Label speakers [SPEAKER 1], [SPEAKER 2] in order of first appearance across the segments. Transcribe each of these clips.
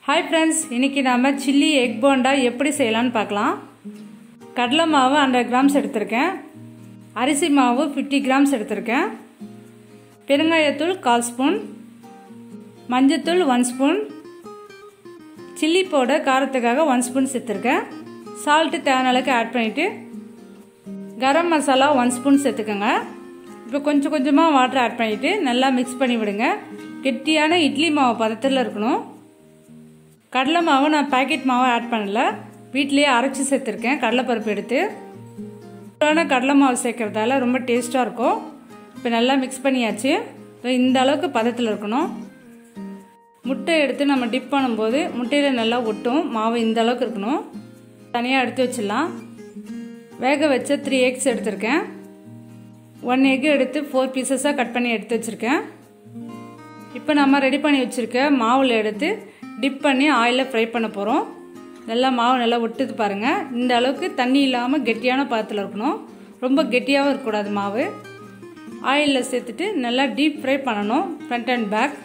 [SPEAKER 1] hi friends இன்றைக்கி நாம் chilli egg bonda எப்படி செய்யலாம்னு பார்க்கலாம் கடலை மாவு ஹண்ட்ரட் கிராம்ஸ் எடுத்திருக்கேன் அரிசி மாவு ஃபிஃப்டி கிராம்ஸ் எடுத்திருக்கேன் பெருங்காயத்தூள் கால் ஸ்பூன் மஞ்சத்தூள் ஒன் ஸ்பூன் சில்லி பவுடர் காரத்துக்காக ஒன் ஸ்பூன் சேர்த்துருக்கேன் சால்ட்டு தேவையான அளவுக்கு ஆட் பண்ணிவிட்டு கரம் மசாலா ஒன் ஸ்பூன் சேர்த்துக்கோங்க இப்போ கொஞ்சம் கொஞ்சமாக வாட்டர் ஆட் பண்ணிவிட்டு நல்லா மிக்ஸ் பண்ணி விடுங்க கெட்டியான இட்லி மாவு பதத்தில் இருக்கணும் கடலை மாவு நான் பேக்கெட் மாவு ஆட் பண்ணல வீட்லேயே அரைச்சி சேர்த்துருக்கேன் கடலைப்பருப்பு எடுத்து கடலை மாவு சேர்க்கறதால ரொம்ப டேஸ்ட்டாக இருக்கும் இப்போ நல்லா மிக்ஸ் பண்ணியாச்சு இந்த அளவுக்கு பதத்தில் இருக்கணும் முட்டை எடுத்து நம்ம டிப் பண்ணும்போது முட்டையில் நல்லா ஒட்டும் மாவு இந்த அளவுக்கு இருக்கணும் தனியாக எடுத்து வச்சிடலாம் வேக வச்ச த்ரீ எக்ஸ் எடுத்திருக்கேன் ஒன் எக் எடுத்து ஃபோர் பீசஸாக கட் பண்ணி எடுத்து வச்சுருக்கேன் இப்போ நம்ம ரெடி பண்ணி வச்சுருக்க மாவில் எடுத்து டிப் பண்ணி ஆயிலில் ஃப்ரை பண்ண போகிறோம் நல்லா மாவு நல்லா ஒட்டுது பாருங்கள் இந்த அளவுக்கு தண்ணி இல்லாமல் கெட்டியான பாதத்தில் இருக்கணும் ரொம்ப கெட்டியாகவும் இருக்கக்கூடாது மாவு ஆயிலில் சேர்த்துட்டு நல்லா டீப் ஃப்ரை பண்ணணும் ஃப்ரண்ட் அண்ட் பேக்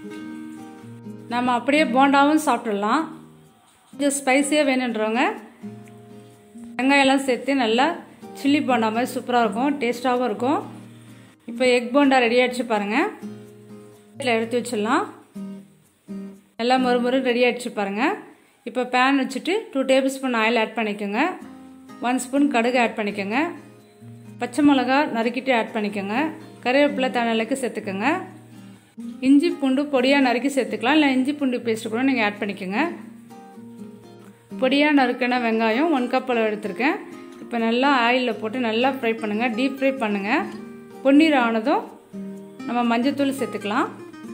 [SPEAKER 1] நம்ம அப்படியே போண்டாவும் சாப்பிட்றலாம் கொஞ்சம் ஸ்பைஸியாக வேணுன்றவங்க வெங்காயம்லாம் சேர்த்து நல்லா சில்லி போண்டா மாதிரி சூப்பராக இருக்கும் டேஸ்ட்டாகவும் இருக்கும் இப்போ எக் போண்டா ரெடி ஆகிடுச்சு பாருங்கள் இதில் எடுத்து வச்சிடலாம் நல்லா மொறு மொறு ரெடி ஆகிடுச்சு பாருங்கள் இப்போ பேன் வச்சுட்டு two tablespoon oil add பண்ணிக்கோங்க ஒன் ஸ்பூன் கடுகு ஆட் பண்ணிக்கோங்க பச்சை மிளகா நறுக்கிட்டு ஆட் பண்ணிக்கோங்க கருவேப்பிலை தனலுக்கு சேர்த்துக்கோங்க இஞ்சி பூண்டு பொடியாக நறுக்கி சேர்த்துக்கலாம் இல்லை இஞ்சி பூண்டு பேஸ்ட்டு கூட நீங்கள் ஆட் பண்ணிக்கோங்க பொடியாக நறுக்கின வெங்காயம் ஒன் கப் அளவு எடுத்திருக்கேன் இப்போ நல்லா ஆயிலில் போட்டு நல்லா ஃப்ரை பண்ணுங்கள் டீப் ஃப்ரை பண்ணுங்கள் பொன்னீர் ஆனதும் நம்ம மஞ்சத்தூள் சேர்த்துக்கலாம்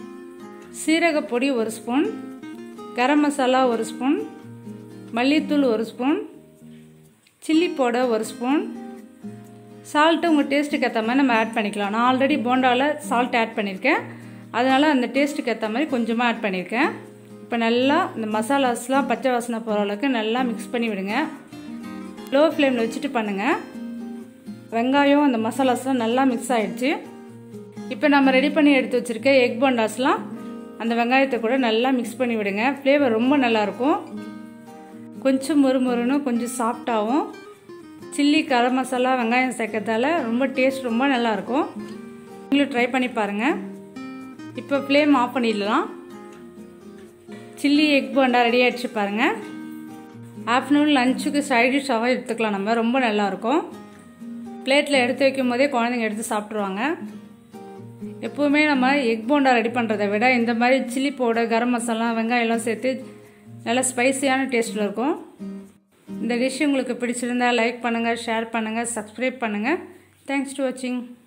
[SPEAKER 1] சீரக பொடி ஒரு ஸ்பூன் கரம் மசாலா ஒரு ஸ்பூன் மல்லித்தூள் ஒரு ஸ்பூன் சில்லி பவுடர் ஒரு ஸ்பூன் சால்ட்டு உங்கள் டேஸ்ட்டுக்கு ஏற்ற மாதிரி நம்ம ஆட் பண்ணிக்கலாம் நான் ஆல்ரெடி போண்டாவில் சால்ட் ஆட் பண்ணியிருக்கேன் அதனால் அந்த டேஸ்ட்டுக்கு ஏற்ற மாதிரி கொஞ்சமாக ஆட் பண்ணியிருக்கேன் இப்போ நல்லா இந்த மசாலாஸ்லாம் பச்சை வாசனை போகிற அளவுக்கு நல்லா மிக்ஸ் பண்ணி விடுங்க லோ ஃப்ளேமில் வச்சுட்டு பண்ணுங்கள் வெங்காயம் அந்த மசாலாஸ்லாம் நல்லா மிக்ஸ் ஆகிடுச்சு இப்போ நம்ம ரெடி பண்ணி எடுத்து வச்சுருக்க எக் போண்டாஸ்லாம் அந்த வெங்காயத்தை கூட நல்லா மிக்ஸ் பண்ணி விடுங்க ஃப்ளேவர் ரொம்ப நல்லாயிருக்கும் கொஞ்சம் மொறுமொறுன்னு கொஞ்சம் சாஃப்டாகவும் சில்லி கரம் மசாலா வெங்காயம் சேர்க்கறதால ரொம்ப டேஸ்ட் ரொம்ப நல்லாயிருக்கும் நீங்களும் ட்ரை பண்ணி பாருங்கள் இப்போ ஃப்ளேம் ஆஃப் பண்ணிடலாம் சில்லி எக் போண்டா ரெடி ஆகிடுச்சு பாருங்கள் ஆஃப்டர்நூன் லஞ்சுக்கு சைட் டிஷ்ஷாகவும் எடுத்துக்கலாம் நம்ம ரொம்ப நல்லாயிருக்கும் பிளேட்டில் எடுத்து வைக்கும் போதே குழந்தைங்க எடுத்து சாப்பிட்ருவாங்க எப்போவுமே நம்ம எக் போண்டா ரெடி பண்ணுறதை விட இந்த மாதிரி சில்லி பவுடர் கரம் மசாலா வெங்காயம்லாம் சேர்த்து நல்லா ஸ்பைசியான டேஸ்ட்டில் இருக்கும் இந்த டிஷ் உங்களுக்கு பிடிச்சிருந்தா லைக் பண்ணுங்கள் ஷேர் பண்ணுங்கள் சப்ஸ்கிரைப் பண்ணுங்கள் தேங்க்ஸ் டு வாட்சிங்